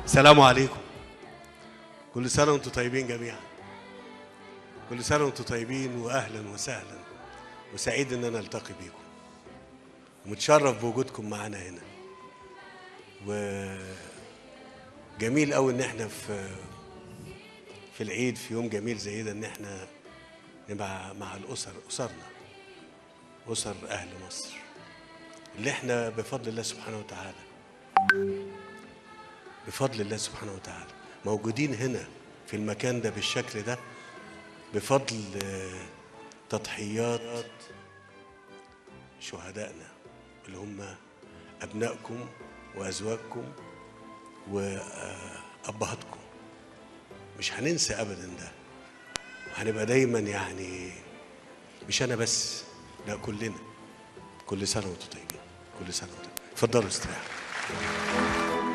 السلام عليكم كل سنة وانتم طيبين جميعا كل سنة وانتم طيبين وأهلا وسهلا وسعيد إن أنا ألتقي بيكم ومتشرف بوجودكم معانا هنا وجميل قوي إن احنا في في العيد في يوم جميل زي ده إن احنا نبقى مع الأسر أسرنا أسر أهل مصر اللي احنا بفضل الله سبحانه وتعالى بفضل الله سبحانه وتعالى موجودين هنا في المكان ده بالشكل ده بفضل آه، تضحيات شهدائنا اللي هم أبنائكم وأزواجكم وأبهاتكم مش هننسى أبدا ده وهنبقى دايما يعني مش أنا بس لا كلنا كل سنة وانتم طيبين كل سنة وانتم طيبين اتفضلوا استريحوا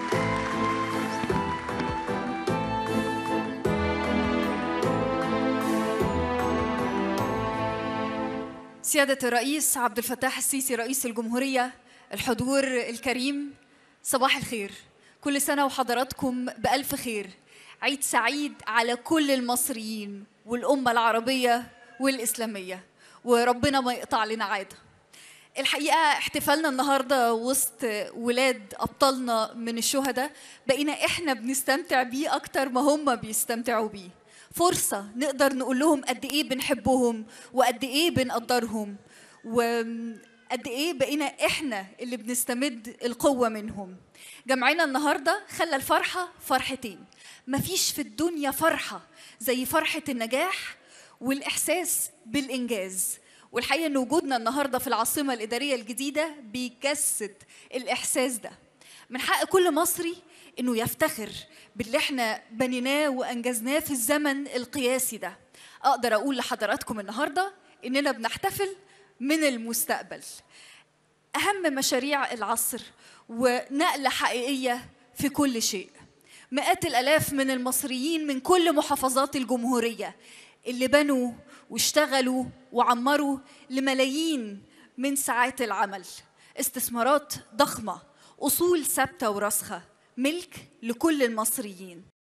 سيادة الرئيس عبد الفتاح السيسي رئيس الجمهورية الحضور الكريم صباح الخير كل سنة وحضراتكم بألف خير عيد سعيد على كل المصريين والأمة العربية والإسلامية وربنا ما يقطع لنا عادة الحقيقة احتفالنا النهاردة وسط ولاد أبطالنا من الشهداء بقينا إحنا بنستمتع بيه أكتر ما هم بيستمتعوا بيه فرصة نقدر نقول لهم قد إيه بنحبهم وقد إيه بنقدرهم وقد إيه بقينا إحنا اللي بنستمد القوة منهم جمعنا النهاردة خلى الفرحة فرحتين مفيش في الدنيا فرحة زي فرحة النجاح والإحساس بالإنجاز والحقيقة إن وجودنا النهاردة في العاصمة الإدارية الجديدة بيجسد الإحساس ده من حق كل مصري إنه يفتخر باللي إحنا بنيناه وأنجزناه في الزمن القياسي ده أقدر أقول لحضراتكم النهاردة إننا بنحتفل من المستقبل أهم مشاريع العصر ونقلة حقيقية في كل شيء مئات الآلاف من المصريين من كل محافظات الجمهورية اللي بنوا واشتغلوا وعمروا لملايين من ساعات العمل استثمارات ضخمة أصول ثابتة وراسخة ملك لكل المصريين